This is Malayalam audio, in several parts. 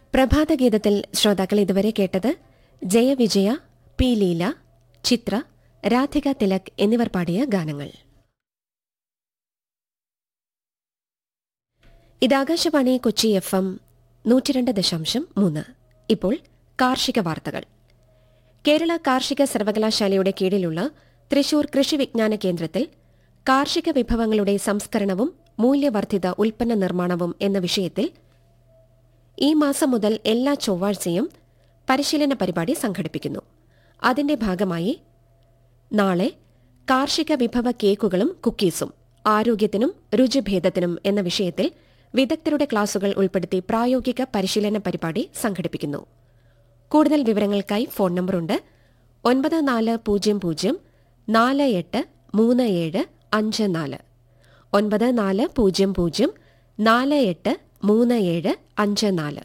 പ്രഭാതഗീതത്തിൽ ശ്രോതാക്കൾ ഇതുവരെ കേട്ടത് ജയവിജയ പി ലീല ചിത്ര രാധിക തിലക് എന്നിവർ പാടിയ ഗാനങ്ങൾ ഇത് ആകാശവാണി കൊച്ചി എഫ് എം നൂറ്റിരണ്ട് ദശാംശം മൂന്ന് ഇപ്പോൾ കാർഷിക വാർത്തകൾ കേരള കാർഷിക സർവകലാശാലയുടെ കീഴിലുള്ള തൃശൂർ കൃഷി വിജ്ഞാന കേന്ദ്രത്തിൽ കാർഷിക വിഭവങ്ങളുടെ സംസ്കരണവും മൂല്യവർദ്ധിത ഉൽപ്പന്ന നിർമ്മാണവും എന്ന വിഷയത്തിൽ ഈ മാസം മുതൽ എല്ലാ ചൊവ്വാഴ്ചയും പരിശീലന പരിപാടി സംഘടിപ്പിക്കുന്നു അതിന്റെ ഭാഗമായി നാളെ കാർഷിക വിഭവ കേക്കുകളും കുക്കീസും ആരോഗ്യത്തിനും രുചിഭേദത്തിനും എന്ന വിഷയത്തിൽ വിദഗ്ധരുടെ ക്ലാസുകൾ ഉൾപ്പെടുത്തി പ്രായോഗിക പരിശീലന പരിപാടി സംഘടിപ്പിക്കുന്നു കൂടുതൽ വിവരങ്ങൾക്കായി ഫോൺ നമ്പറുണ്ട് ഒൻപത് നാല് പൂജ്യം പൂജ്യം നാല് എട്ട് മൂന്ന് ഏഴ് അഞ്ച് നാല് ഒൻപത് നാല് പൂജ്യം പൂജ്യം നാല് എട്ട് മൂന്ന് ഏഴ് അഞ്ച് നാല്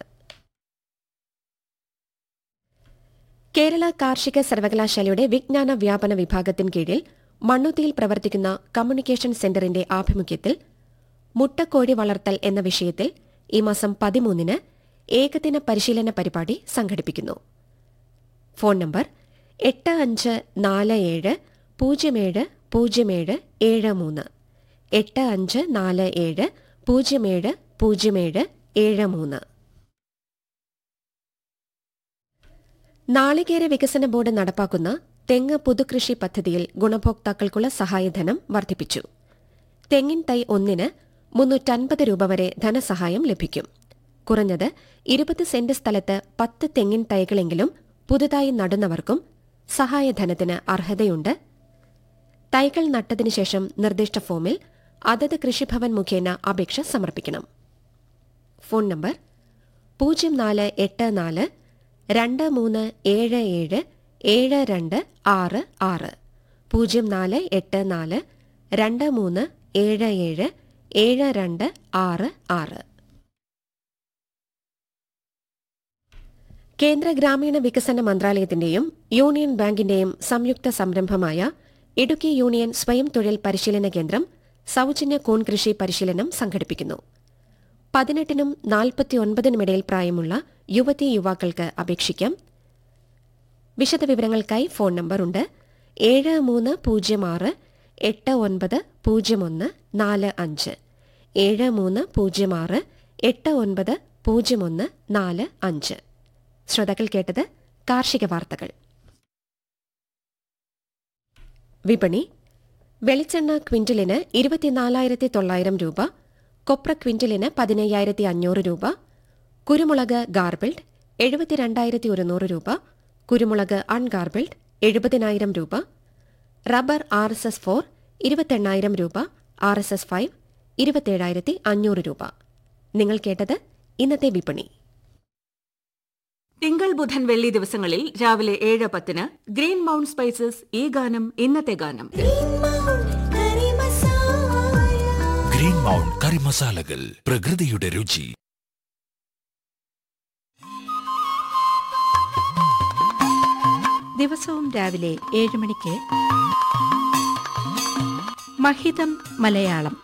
കേരള കാർഷിക സർവകലാശാലയുടെ വിജ്ഞാന വ്യാപന വിഭാഗത്തിന് കീഴിൽ മണ്ണുത്തിയിൽ പ്രവർത്തിക്കുന്ന കമ്മ്യൂണിക്കേഷൻ സെന്ററിന്റെ ആഭിമുഖ്യത്തിൽ മുട്ടക്കോഴി വളർത്തൽ എന്ന വിഷയത്തിൽ ഈ മാസം പതിമൂന്നിന് ഏകദിന പരിശീലന പരിപാടി സംഘടിപ്പിക്കുന്നു ഫോൺ നമ്പർ എട്ട് അഞ്ച് നാല് ഏഴ് പൂജ്യം ഏഴ് പൂജ്യം ഏഴ് ഏഴ് മൂന്ന് എട്ട് അഞ്ച് നാല് ഏഴ് പൂജ്യം ഏഴ് പൂജ്യം ഏഴ് ഏഴ് മൂന്ന് നാളികേര വികസന ബോർഡ് നടപ്പാക്കുന്ന തെങ്ങ് പുതുകൃഷി പദ്ധതിയിൽ ഗുണഭോക്താക്കൾക്കുള്ള സഹായധനം വർദ്ധിപ്പിച്ചു തെങ്ങിൻ തൈ ഒന്നിന് മുന്നൂറ്റൻപത് രൂപ വരെ ധനസഹായം ലഭിക്കും കുറഞ്ഞത് ഇരുപത് സെന്റ് സ്ഥലത്ത് പത്ത് തെങ്ങിൻ തൈകളെങ്കിലും പുതുതായി നടുന്നവർക്കും സഹായധനത്തിന് അർഹതയുണ്ട് തൈകൾ നട്ടതിനു ശേഷം നിർദ്ദിഷ്ട ഫോമിൽ അതത് കൃഷിഭവൻ മുഖേന അപേക്ഷ സമർപ്പിക്കണം ഫോൺ നമ്പർ പൂജ്യം നാല് എട്ട് നാല് രണ്ട് മൂന്ന് ഏഴ് ഏഴ് ഏഴ് രണ്ട് ആറ് ആറ് പൂജ്യം നാല് എട്ട് നാല് രണ്ട് മൂന്ന് ഏഴ് ഏഴ് ഏഴ് രണ്ട് ആറ് ആറ് കേന്ദ്ര ഗ്രാമീണ വികസന മന്ത്രാലയത്തിന്റെയും യൂണിയൻ ബാങ്കിന്റെയും സംയുക്ത സംരംഭമായ ഇടുക്കി യൂണിയൻ സ്വയം തൊഴിൽ പരിശീലന കേന്ദ്രം സൌജന്യ കൂൺ കൃഷി പരിശീലനം സംഘടിപ്പിക്കുന്നു പതിനെട്ടിനും നാൽപ്പത്തിയൊൻപതിനുമിടയിൽ പ്രായമുള്ള യുവതീ യുവാക്കൾക്ക് അപേക്ഷിക്കാം വിശദവിവരങ്ങൾക്കായി ഫോൺ നമ്പറുണ്ട് ഏഴ് മൂന്ന് പൂജ്യം ആറ് എട്ട് ഒൻപത് പൂജ്യം ഒന്ന് നാല് അഞ്ച് ഏഴ് മൂന്ന് പൂജ്യം ആറ് എട്ട് ഒൻപത് പൂജ്യം ഒന്ന് നാല് അഞ്ച് ശ്രോതാക്കൾ കേട്ടത് കാർഷിക വാർത്തകൾ വിപണി വെളിച്ചെണ്ണ ക്വിന്റലിന് ഇരുപത്തിനാലായിരത്തി തൊള്ളായിരം രൂപ കൊപ്ര ക്വിന്റലിന് പതിനയ്യായിരത്തി അഞ്ഞൂറ് രൂപ കുരുമുളക് ഗാർബിൾഡ് എഴുപത്തിരണ്ടായിരത്തി ഒരുന്നൂറ് രൂപ കുരുമുളക് അൺഗാർബിൾഡ് എഴുപതിനായിരം രൂപ rubber R S S four ഇരുപത്തെണ്ണായിരം രൂപ ആർ എസ് എസ് ഫൈവ് ഇരുപത്തേഴായിരത്തി അഞ്ഞൂറ് രൂപ നിങ്ങൾ കേട്ടത് ഇന്നത്തെ വിപണി തിങ്കൾ ബുധൻ വെള്ളി ദിവസങ്ങളിൽ രാവിലെ ഏഴ് പത്തിന് ഗ്രീൻ മൗണ്ട് സ്പൈസസ് ഈ ഗാനം ഇന്നത്തെ ഗാനം ഗ്രീൻ മൗണ്ട് കറി മസാലകൾ പ്രകൃതിയുടെ രുചി ദിവസവും രാവിലെ ഏഴ് മണിക്ക് മഹിതം മലയാളം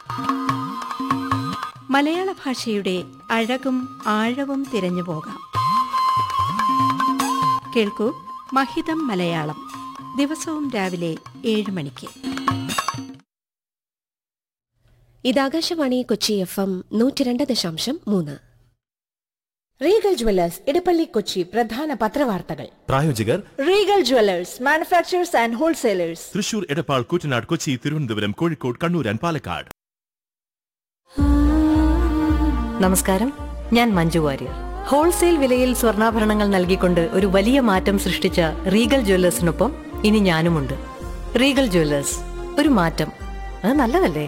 മലയാള ഭാഷയുടെ അഴകും ആഴവും തിരഞ്ഞു പോകാം കേൾക്കൂ മഹിതം മലയാളം ദിവസവും രാവിലെ ഏഴ് മണിക്ക് ഇത് ആകാശവാണി കൊച്ചി എഫ് എം നൂറ്റിരണ്ട് ദശാംശം മൂന്ന് റീഗൽ ജുവല്ലേഴ്സ് ഇടപ്പള്ളി കൊച്ചി പ്രധാന പത്രവാർത്തകൾ പ്രായോജകർ Regal jewellers manufacturers and wholesalers Thrissur Edappal Koottanad Kochi Thiruvananthapuram Kozhikode Kannur and Palakkad നമസ്കാരം ഞാൻ മഞ്ജു വാര്യർ ഹോൾസെയിൽ വിലയിൽ സ്വർണ്ണാഭരണങ്ങൾ നൽകിക്കൊണ്ട് ഒരു വലിയ മാറ്റം സൃഷ്ടിച്ച റീഗൽ ജ്വല്ലേഴ്സിനൊപ്പം ഇനി ഞാനുമുണ്ട് റീഗൽ ജ്വല്ലേഴ്സ് ഒരു മാറ്റം അത് നല്ലതല്ലേ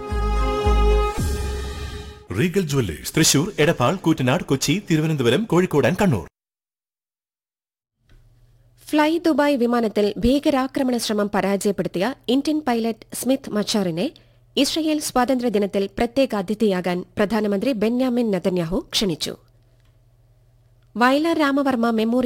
Regal jewellers Thrissur Edappal Koottanad Kochi Thiruvananthapuram Kozhikode and Kannur fly Dubai വിമാനത്തിൽ ഭീകരാക്രമണ ശ്രമം പരാജയപ്പെടുത്തിയ ഇന്ത്യൻ പൈലറ്റ് സ്മിത്ത് മച്ചാറിനെ ഇസ്രയേൽ സ്വാതന്ത്ര്യദിനത്തിൽ പ്രത്യേക അതിഥിയാകാൻ പ്രധാനമന്ത്രി ബെന്യാമിൻ നെതന്യാഹു ക്ഷണിച്ചു വയലാർ രാമവർമ്മ മെമ്മോറിയൽ